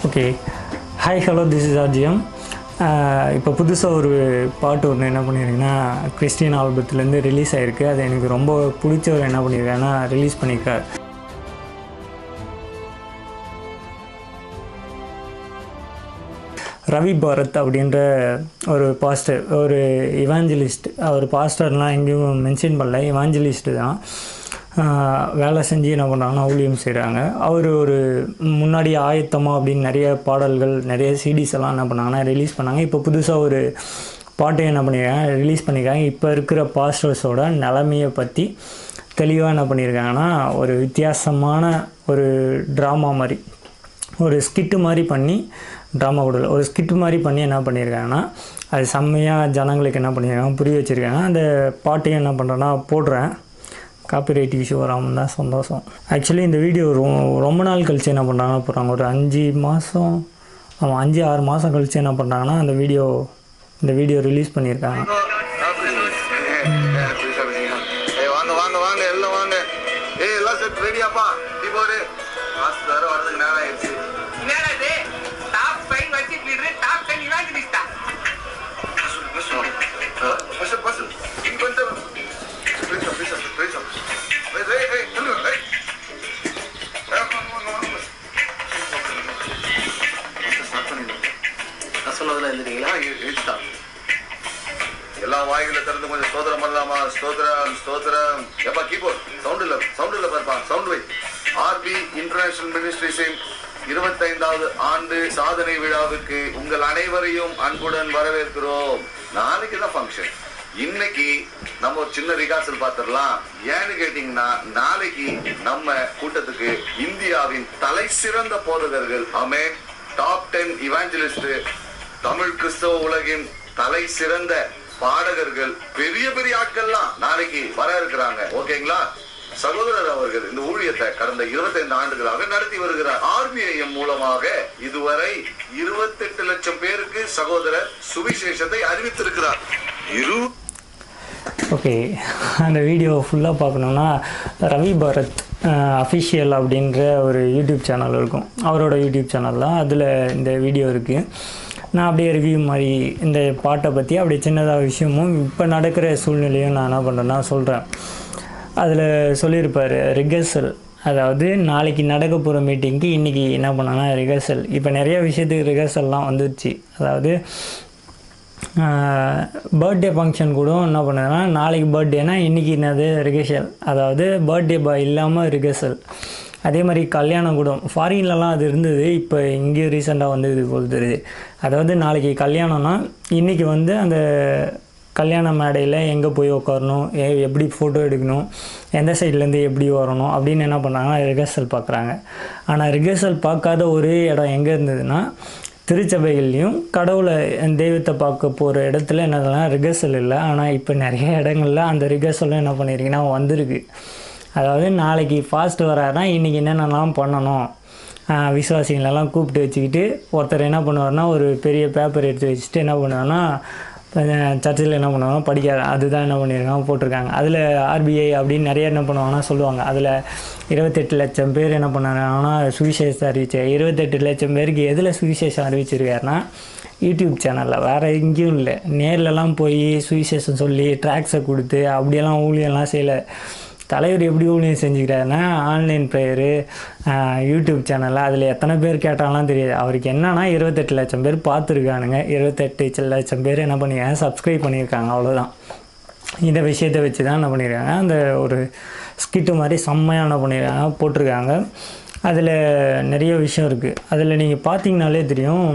Okay hi hello this is RGM இப்போ புதுசாக ஒரு பாட்டு ஒன்று என்ன பண்ணியிருக்கேன்னா கிறிஸ்டியன் ஆல்பத்துலேருந்து ரிலீஸ் ஆகிருக்கு அது எனக்கு ரொம்ப பிடிச்சவர் என்ன பண்ணியிருக்காருன்னா ரிலீஸ் பண்ணியிருக்கார் ரவி பாரத் அப்படின்ற ஒரு பாஸ்டர் ஒரு இவாஞ்சலிஸ்ட் அவர் பாஸ்டர்லாம் எங்கேயும் மென்ஷன் பண்ணல இவாஞ்சலிஸ்ட்டு தான் ஆஹ் வேலை செஞ்சு என்ன பண்ணுறாங்கன்னா ஊழியம் செய்கிறாங்க அவர் ஒரு முன்னாடி ஆயத்தமாக அப்படின்னு நிறைய பாடல்கள் நிறைய சிடிஸ் எல்லாம் என்ன பண்ணாங்கன்னா ரிலீஸ் பண்ணாங்க இப்போ புதுசாக ஒரு பாட்டையும் என்ன பண்ணியிருக்காங்க ரிலீஸ் பண்ணியிருக்காங்க இப்போ இருக்கிற பாஸ்டர்ஸோட நிலமையை பற்றி தெளிவாக என்ன பண்ணியிருக்காங்கன்னா ஒரு வித்தியாசமான ஒரு ட்ராமா மாதிரி ஒரு ஸ்கிட்டு மாதிரி பண்ணி ட்ராமா கொடுக்கல ஒரு ஸ்கிட்டு மாதிரி பண்ணி என்ன பண்ணியிருக்காங்கன்னா அது செம்மையாக ஜனங்களுக்கு என்ன பண்ணியிருக்காங்க புரிய வச்சுருக்காங்க அந்த பாட்டையும் என்ன பண்ணுறேன்னா போடுறேன் காப்பிரைட் இஷ்யூ வராமல் தான் சந்தோஷம் ஆக்சுவலி இந்த வீடியோ ரொ ரொம்ப நாள் கழிச்சு என்ன பண்ணுறாங்க போகிறாங்க ஒரு அஞ்சு மாதம் ஆமாம் அஞ்சு ஆறு மாதம் கழிச்சு என்ன பண்ணுறாங்கன்னா அந்த வீடியோ இந்த வீடியோ ரிலீஸ் பண்ணியிருக்காங்க ஏய் வாங்க வாங்க வாங்க எல்லாம் வாங்க ஏய் எல்லாம் செட் ரெடியாப்பா தீபாவளி மாஸ்டர் வேற வரதுக்கு நேரம் ஆயிடுச்சு என்னடா இது top five worship leader top ten இவாஞ்சலிஸ்டா பேசுவோம் பசு பசு இங்க வந்து பேசுவோம் பேசுவோம் பேசுவோம் ஏய் ஏய் ஏய் சொல்லுங்க ஏய் ஏய், வாங்க, வாங்க, வாங்க. Start பண்ணிடுங்க. நான் சொன்னதுல எழுதுறீங்களா ஆ, ஏ- ஏத்துதான். எல்லா வாய்களை திறந்து கொஞ்சம் ஸ்தோத்திரம் பண்ணலாமா ஸ்தோத்திரம் ஸ்தோத்திரம் எப்பா கீபோர்ட் சவுண்ட் இல்ல சவுண்ட் இல்ல பாருப்பா சவுண்ட் வை ஆர்பி இன்டர்நேஷனல் மினிஸ்ட்ரிஸின் இருபத்தைந்தாவது ஆண்டு சாதனை விழாவுக்கு உங்கள் அனைவரையும் அன்புடன் வரவேற்கிறோம் நாளைக்கு தான் ஃபங்க்ஷன் இன்னைக்கு நம்ம ஒரு சின்ன ரிகார்சல் பார்த்துடலாம் ஏன்னு கேட்டீங்கன்னா நாளைக்கு நம்ம கூட்டத்துக்கு இந்தியாவின் தலை சிறந்த போதகர்கள் ஆமே டாப் டென் இவாஞ்சலிஸ்ட் தமிழ் கிறிஸ்தவ உலகின் தலை சிறந்த பாடகர்கள் பெரிய பெரிய ஆட்கள்லாம் நாளைக்கு வர இருக்கிறாங்க ஓகேங்களா சகோதரர் அவர்கள் இந்த ஊழியத்தை கடந்த 25 ஆண்டுகளாக நடத்தி வருகிறார் ஆர்பிஐஎம் மூலமாக இதுவரை 28 லட்சம் பேருக்கு சகோதரர் சுவிசேஷத்தை அறிவித்திருக்கிறார் இரு ஓகே அந்த வீடியோ ஃபுல்லாக பார்க்கணுன்னா ரவி பாரத் அஃபிஷியல் அப்படின்ற ஒரு யூடியூப் சேனல் இருக்கும் அவரோட யூடியூப் சேனல் தான் அதில் இந்த வீடியோ இருக்குது நான் அப்படியே ரிவ்யூ மாதிரி இந்த பாட்டை பற்றி அப்படியே சின்னதாக விஷயமும் இப்போ நடக்கிற சூழ்நிலையும் நான் என்ன பண்ணுறேன்னா சொல்கிறேன் அதில் சொல்லியிருப்பார் ரிகர்சல் அதாவது நாளைக்கு நடக்க போகிற மீட்டிங்க்கு இன்றைக்கி என்ன பண்ணாங்கன்னா ரிகர்சல் இப்போ நிறைய விஷயத்துக்கு ரிகர்சல்லாம் வந்துருச்சு அதாவது பர்த்டே ஃபங்க்ஷன் கூட என்ன பண்ணுதுன்னா நாளைக்கு பர்த்டேனா இன்றைக்கி என்னது ரிகர்சல் அதாவது பர்த்டே பாய் இல்லாமல் ரிகர்சல் அதே மாதிரி கல்யாணம் கூட ஃபாரின்லலாம் அது இருந்தது இப்போ இங்கேயும் ரீசெண்டாக வந்து இது போல் தெரியுது அதாவது நாளைக்கு கல்யாணம்னா இன்றைக்கி வந்து அந்த கல்யாண மேடையில் எங்கே போய் உட்காரணும் எ எப்படி ஃபோட்டோ எடுக்கணும் எந்த சைட்லேருந்து எப்படி வரணும் அப்படின்னு என்ன பண்ணாங்கன்னா ரிகர்சல் பார்க்குறாங்க ஆனால் ரிகர்சல் பார்க்காத ஒரே இடம் எங்கே இருந்ததுன்னா திருச்சபைகள்லையும் கடவுளை தெய்வத்தை பார்க்க போகிற இடத்துல என்னதுன்னா ரிகர்சல் இல்லை ஆனால் இப்போ நிறைய இடங்கள்ல அந்த ரிகர்சலும் என்ன பண்ணியிருக்குன்னா வந்திருக்கு அதாவது நாளைக்கு ஃபாஸ்ட் வராருன்னா இன்றைக்கி என்னென்னலாம் பண்ணணும் ஆஹ் விசுவாசிகளெல்லாம் கூப்பிட்டு வச்சுக்கிட்டு ஒருத்தர் என்ன பண்ணுவார்னா ஒரு பெரிய பேப்பர் எடுத்து வச்சுட்டு என்ன பண்ணுவார்னா சர்ச்சில் என்ன பண்ணுவாங்க படிக்காத அதுதான் என்ன பண்ணியிருக்காங்க போட்டிருக்காங்க அதில் ஆர்பிஐ அப்படின்னு நிறைய என்ன பண்ணுவாங்கன்னா சொல்லுவாங்க அதில் இருபத்தெட்டு லட்சம் பேர் என்ன பண்ணாங்கன்னா சுவிசேஷம் அறிவிச்சு இருபத்தெட்டு லட்சம் பேருக்கு எதில் சுவிசேஷம் அறிவிச்சிருக்காருன்னா யூடியூப் சேனலில் வேறு எங்கேயும் இல்லை நேர்லலாம் போய் சுவிசேஷம் சொல்லி ட்ராக்ஸை கொடுத்து அப்படியெல்லாம் ஊழியெல்லாம் செய்யலை தலைவர் எப்படி ஊழியம் செஞ்சுக்கிறாருன்னா ஆன்லைன் ப்ரேயரு யூடியூப் சேனலில் அதில் எத்தனை பேர் கேட்டாலாம் தெரியாது அவருக்கு என்னன்னா இருபத்தெட்டு லட்சம் பேர் பார்த்துருக்கானுங்க இருபத்தெட்டு லட்சம் பேர் என்ன பண்ணியிருக்காங்க சப்ஸ்கிரைப் பண்ணியிருக்காங்க அவ்வளோதான் இந்த விஷயத்தை வச்சு தான் என்ன பண்ணியிருக்காங்க அந்த ஒரு ஸ்கிட்டு மாதிரி செம்மையாக என்ன பண்ணியிருக்காங்க போட்டிருக்காங்க அதில் நிறைய விஷயம் இருக்குது அதில் நீங்கள் பார்த்தீங்கனாலே தெரியும்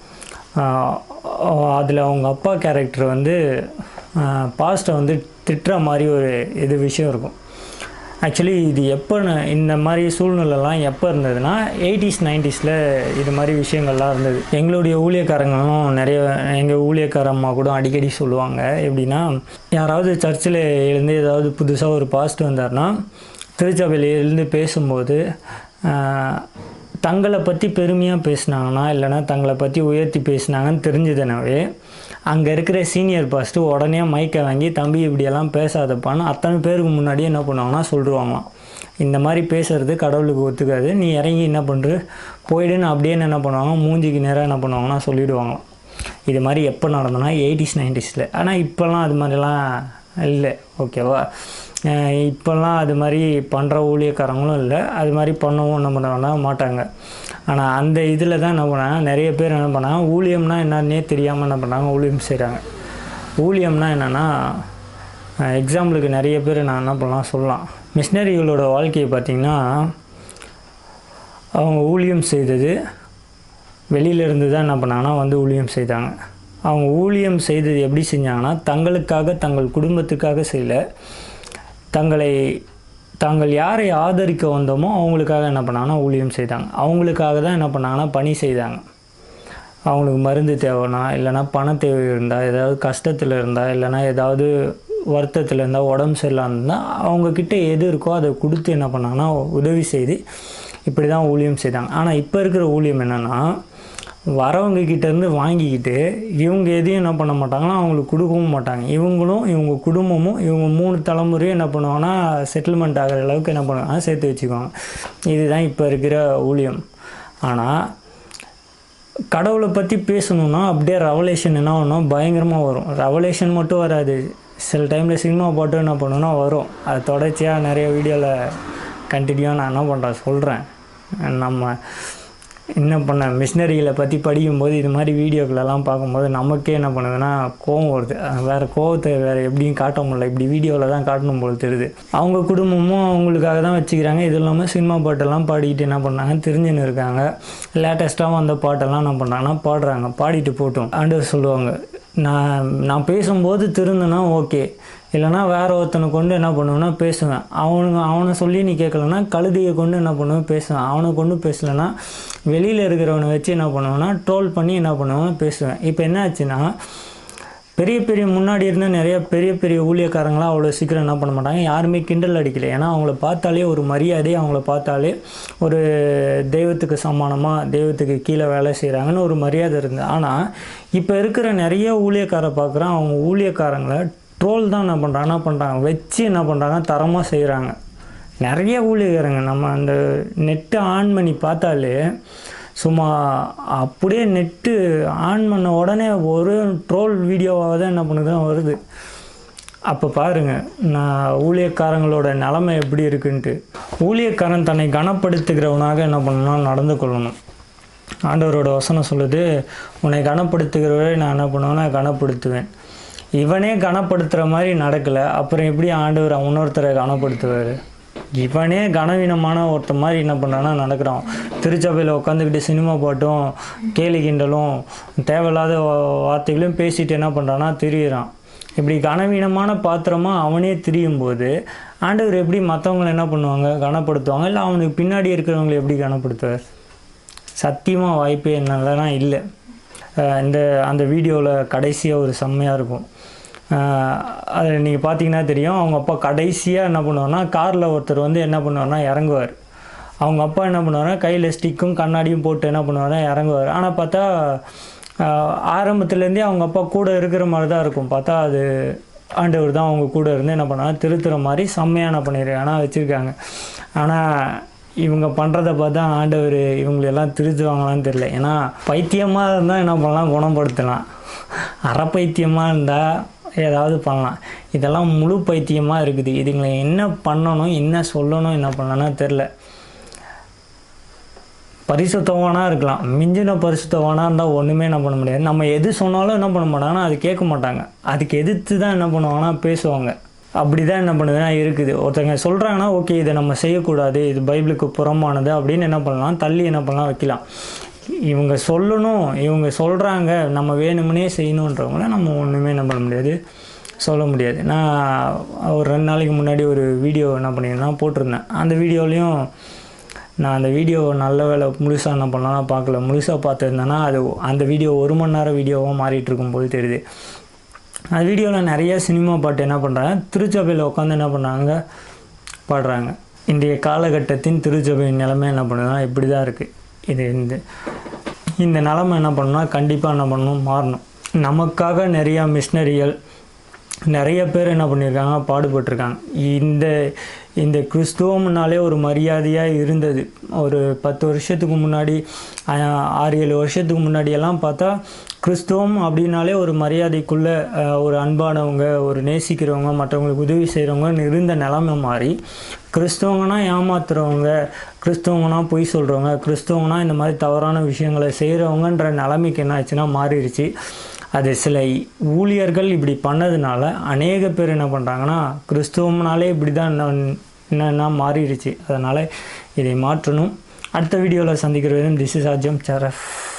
அதில் அவங்க அப்பா கேரக்டர் வந்து பாஸ்ட்டை வந்து திட்டுற மாதிரி ஒரு இது விஷயம் இருக்கும் ஆக்சுவலி இது எப்போ ந- இந்த மாதிரி சூழ்நிலைலாம் எப்போ இருந்ததுன்னா எயிட்டிஸ் நைன்டிஸில் இது மாதிரி விஷயங்கள்லாம் இருந்தது எங்களுடைய ஊழியக்காரங்களும் நிறைய எங்கள் ஊழியக்காரம்மா கூட அடிக்கடி சொல்லுவாங்க எப்படின்னா யாராவது சர்ச்சில் எழுந்து ஏதாவது புதுசாக ஒரு பாஸ்ட் வந்தார்னா திருச்சபையில் எழுந்து பேசும்போது ஆஹ், தங்களை பற்றி பெருமையாக பேசுனாங்கன்னா இல்லைன்னா தங்களை பற்றி உயர்த்தி பேசுனாங்கன்னு தெரிஞ்சதுனாவே அங்கே இருக்கிற சீனியர் பாஸ்ட்டு உடனே மைக்கை வாங்கி தம்பி இப்படியெல்லாம் பேசாதப்பான்னு அத்தனை பேருக்கு முன்னாடி என்ன பண்ணுவாங்கன்னா சொல்லிடுவாங்களாம் இந்த மாதிரி பேசுறது கடவுளுக்கு ஒத்துக்காது நீ இறங்கி என்ன பண்ணுற போயிடுன்னு அப்படியே என்ன பண்ணுவாங்க மூஞ்சிக்கு நேராக என்ன பண்ணுவாங்கன்னா சொல்லிவிடுவாங்களாம் இது மாதிரி எப்போ நடந்ததுன்னா எயிட்டிஸ் நைன்டிஸில் ஆனால் இப்போல்லாம் அது மாதிரிலாம் இல்லை ஓகேவா அஹ் இப்போல்லாம் அது மாதிரி பண்ணுற ஊழியக்காரங்களும் இல்லை அது மாதிரி பண்ணவும் என்ன பண்ணுவாங்கன்னா மாட்டாங்க ஆனால் அந்த இதில் தான் என்ன பண்ணாங்க நிறைய பேர் என்ன பண்ணாங்க ஊழியம்னா என்னன்னே தெரியாமல் என்ன பண்ணாங்க ஊழியம் செய்கிறாங்க ஊழியம்னா என்னென்னா எக்ஸாம்பிளுக்கு நிறைய பேர் நான் என்ன பண்ணலாம் சொல்லலாம் மிஷினரிகளோட வாழ்க்கையை பார்த்திங்கன்னா அவங்க ஊழியம் செய்தது வெளியில இருந்து தான் என்ன பண்ணாங்கன்னா வந்து ஊழியம் செய்தாங்க அவங்க ஊழியம் செய்தது எப்படி செஞ்சாங்கன்னா தங்களுக்காக தங்கள் குடும்பத்துக்காக செய்யல தங்களை தாங்கள் யாரை ஆதரிக்க வந்தோமோ அவங்களுக்காக என்ன பண்ணாங்கன்னா ஊழியம் செய்தாங்க அவங்களுக்காக தான் என்ன பண்ணாங்கன்னா பணி செய்தாங்க அவங்களுக்கு மருந்து தேவைன்னா இல்லைன்னா பண தேவை இருந்தால் ஏதாவது கஷ்டத்தில் இருந்தால் இல்லைன்னா ஏதாவது வருத்தத்தில் இருந்தால் உடம்பு சரியில்லாம இருந்தால் அவங்கக்கிட்ட எது இருக்கோ அதை கொடுத்து என்ன பண்ணாங்கன்னா உதவி செய்து இப்படி தான் ஊழியம் செய்தாங்க ஆனால் இப்போ இருக்கிற ஊழியம் என்னென்னா வரவங்க கிட்ட இருந்து வாங்கிக்கிட்டு இவங்க எதையும் என்ன பண்ண மாட்டாங்கன்னா அவங்களுக்கு கொடுக்கவும் மாட்டாங்க இவங்களும் இவங்க குடும்பமும் இவங்க மூணு தலைமுறையும் என்ன பண்ணுவாங்கன்னா செட்டில்மெண்ட் ஆகிற அளவுக்கு என்ன பண்ணுவாங்க சேர்த்து வச்சுக்குவாங்க இதுதான் இப்போ இருக்கிற ஊழியம் ஆனால் கடவுளை பற்றி பேசணுன்னா அப்படியே ரெவலேஷன் என்ன ஆகணும் பயங்கரமாக வரும் ரெவலேஷன் மட்டும் வராது சில டைமில் சினிமா பாட்டு என்ன பண்ணுன்னா வரும் அது தொடர்ச்சியாக நிறைய வீடியோவில் கண்டினியூவாக நான் என்ன பண்ணுறேன் சொல்கிறேன் நம்ம என்ன பண்ண மிஷினரிகளை பற்றி படிக்கும்போது இது மாதிரி வீடியோக்களெல்லாம் பார்க்கும்போது நமக்கே என்ன பண்ணுதுன்னா கோவம் வருது அஹ் வேற கோவத்தை வேறு எப்படியும் காட்ட முடியல இப்படி வீடியோவில் தான் காட்டணும் போல தெரியுது அவங்க குடும்பமும் அவங்களுக்காக தான் வச்சுக்கிறாங்க இது இல்லாமல் சினிமா பாட்டெல்லாம் பாடிக்கிட்டு என்ன பண்ணாங்க தெரிஞ்சுன்னு இருக்காங்க லேட்டஸ்ட்டாக வந்த பாட்டெல்லாம் என்ன பண்ணுறாங்கன்னா பாடுறாங்க பாடிட்டு போட்டோம் ஆண்டவர் சொல்லுவாங்க நான் நான் பேசும்போது திருந்தனா ஓகே இல்லைனா வேற ஒருத்தனை கொண்டு என்ன பண்ணுவேன்னா பேசுவேன் அவனுங்க அவனை சொல்லி நீ கேட்கலன்னா கழுதையை கொண்டு என்ன பண்ணுவேன் பேசுவேன் அவனை கொண்டு பேசலைன்னா வெளியில் இருக்கிறவனை வச்சு என்ன பண்ணுவேன்னா ட்ரோல் பண்ணி என்ன பண்ணுவேன் பேசுவேன் இப்போ என்ன ஆச்சுன்னா பெரிய பெரிய முன்னாடி இருந்த நிறைய பெரிய பெரிய ஊழியக்காரங்களாம் அவ்வளோ சீக்கிரம் என்ன பண்ண மாட்டாங்க யாருமே கிண்டல் அடிக்கல ஏன்னா அவங்கள பார்த்தாலே ஒரு மரியாதை அவங்கள பார்த்தாலே ஒரு தெய்வத்துக்கு சமானமாக தெய்வத்துக்கு கீழே வேலை செய்கிறாங்கன்னு ஒரு மரியாதை இருந்தது ஆனால் இப்போ இருக்கிற நிறைய ஊழியக்காரை பார்க்குறேன் அவங்க ஊழியக்காரங்களை ட்ரோல் தான் என்ன பண்ணுறாங்க என்ன பண்ணுறாங்க வச்சு என்ன பண்ணுறாங்க தரமாக செய்கிறாங்க நிறைய ஊழியக்காரங்க நம்ம அந்த நெட்டை ஆன் பண்ணி பார்த்தாலே சும்மா அப்படியே நெட்டு ஆன் பண்ண உடனே ஒரு ட்ரோல் வீடியோவாக தான் என்ன பண்ணுதான் வருது அப்போ பாருங்க நான் ஊழியக்காரங்களோட நிலைமை எப்படி இருக்குன்ட்டு ஊழியக்காரன் தன்னை கனப்படுத்துகிறவனாக என்ன பண்ணணும் நடந்து கொள்ளணும் ஆண்டவரோட வசனம் சொல்லுது உன்னை கனப்படுத்துகிறவரை நான் என்ன பண்ணுவேன்னா கனப்படுத்துவேன் இவனே கனப்படுத்துகிற மாதிரி நடக்கலை அப்புறம் எப்படி ஆண்டவர் இன்னொருத்தரை கனப்படுத்துவார் இவனே கனவீனமான ஒருத்த மாதிரி என்ன பண்ணுறான்னா நடக்கிறான் திருச்சபையில் உட்காந்துக்கிட்டு சினிமா பாட்டும் கேலி கிண்டலும் தேவையில்லாத வா- வார்த்தைகளையும் பேசிட்டு என்ன பண்ணுறான்னா திரியிறான் இப்படி கனவீனமான பாத்திரமா அவனே திரியும் போது ஆண்டவர் எப்படி மற்றவங்களை என்ன பண்ணுவாங்க கனப்படுத்துவாங்க இல்லை அவனுக்கு பின்னாடி இருக்கிறவங்களை எப்படி கனப்படுத்துவார் சத்தியமாக வாய்ப்பே என்னன்னா இல்லை அஹ் இந்த அந்த வீடியோவில் கடைசியாக ஒரு செம்மையாக இருக்கும் அஹ் அது நீங்கள் பார்த்தீங்கன்னா தெரியும் அவங்க அப்பா கடைசியாக என்ன பண்ணுவார்னா காரில் ஒருத்தர் வந்து என்ன பண்ணுவார்னா இறங்குவார் அவங்க அப்பா என்ன பண்ணுவார்னா கையில் ஸ்டிக்கும் கண்ணாடியும் போட்டு என்ன பண்ணுவார்னா இறங்குவார் ஆனால் பார்த்தா அஹ் ஆரம்பத்துலேருந்தே அவங்க அப்பா கூட இருக்கிற மாதிரி தான் இருக்கும் பார்த்தா அது ஆண்டவர் தான் அவங்க கூட இருந்து என்ன பண்ணாங்க திருத்துற மாதிரி செம்மையாக என்ன பண்ணியிருக்காங்க ஆனால் வச்சுருக்காங்க ஆனால் இவங்க பண்ணுறத பார்த்தா ஆண்டவர் இவங்களெல்லாம் திருத்துவாங்களான்னு தெரியல ஏன்னா பைத்தியமாக இருந்தால் என்ன பண்ணலாம் குணப்படுத்தலாம் அரை பைத்தியமாக இருந்தால் ஏதாவது பண்ணலாம் இதெல்லாம் முழு பைத்தியமாக இருக்குது இதுங்களை என்ன பண்ணணும் என்ன சொல்லணும் என்ன பண்ணலாம்னா தெரில பரிசுத்தவானா இருக்கலாம் மிஞ்சின பரிசுத்தவானா இருந்தால் ஒன்றுமே என்ன பண்ண முடியாது நம்ம எது சொன்னாலும் என்ன பண்ண மாட்டாங்கன்னா அது கேட்க மாட்டாங்க அதுக்கு எதிர்த்து தான் என்ன பண்ணுவாங்கன்னா பேசுவாங்க அப்படி தான் என்ன பண்ணுதுன்னா இருக்குது ஒருத்தங்க சொல்கிறாங்கன்னா ஓகே இதை நம்ம செய்யக்கூடாது இது பைபிளுக்கு புறம்பானது அப்படின்னு என்ன பண்ணலாம் தள்ளி என்ன பண்ணலாம் வைக்கலாம் இவங்க சொல்லணும் இவங்க சொல்கிறாங்க நம்ம வேணும்னே செய்யணுன்றவங்கள நம்ம ஒன்றுமே என்ன பண்ண முடியாது சொல்ல முடியாது நான் ஒரு ரெண்டு நாளைக்கு முன்னாடி ஒரு வீடியோ என்ன பண்ணியிருந்தேன் போட்டிருந்தேன் அந்த வீடியோலையும் நான் அந்த வீடியோ நல்ல வேலை முழுசாக என்ன பண்ணலாம்னா பார்க்கல முழுசாக பார்த்துருந்தேன்னா அது அந்த வீடியோ ஒரு மணி நேரம் வீடியோவாக மாறிட்டு இருக்கும்போது தெரியுது அந்த வீடியோவில் நிறைய சினிமா பாட்டு என்ன பண்ணுறாங்க திருச்சபையில் உட்காந்து என்ன பண்ணுறாங்க பாடுறாங்க இன்றைய காலகட்டத்தின் திருச்சபையின் நிலைமை என்ன பண்ணுதுன்னா இப்படி தான் இருக்குது இது இந்த இந்த நிலைமை என்ன பண்ணணும்னா கண்டிப்பாக என்ன பண்ணணும் மாறணும் நமக்காக நிறையா மிஷினரிகள் நிறைய பேர் என்ன பண்ணியிருக்காங்க பாடுபட்டிருக்காங்க இந்த இந்த கிறிஸ்துவம்னாலே ஒரு மரியாதையாக இருந்தது ஒரு பத்து வருஷத்துக்கு முன்னாடி ஆஹ், ஆறு ஏழு வருஷத்துக்கு முன்னாடியெல்லாம் பார்த்தா கிறிஸ்துவம் அப்படின்னாலே ஒரு மரியாதைக்குள்ள ஆஹ், ஒரு அன்பானவங்க ஒரு நேசிக்கிறவங்க மற்றவங்களுக்கு உதவி செய்கிறவங்கன்னு இருந்த நிலைமை மாறி கிறிஸ்தவங்கன்னா ஏமாத்துறவங்க கிறிஸ்தவங்கன்னா பொய் சொல்கிறவங்க கிறிஸ்தவங்கன்னா இந்த மாதிரி தவறான விஷயங்களை செய்கிறவங்கன்ற நிலைமைக்கு என்ன ஆச்சுன்னா மாறிடுச்சு அது சில ஊழியர்கள் இப்படி பண்ணதுனால அநேக பேர் என்ன பண்ணுறாங்கன்னா கிறிஸ்துவம்னாலே இப்படி தான் என்னென்னா மாறிடுச்சு அதனால் இதை மாற்றணும் அடுத்த வீடியோவில் சந்திக்கிற வரையும் திஸ் இஸ் அஜம் சரஃப்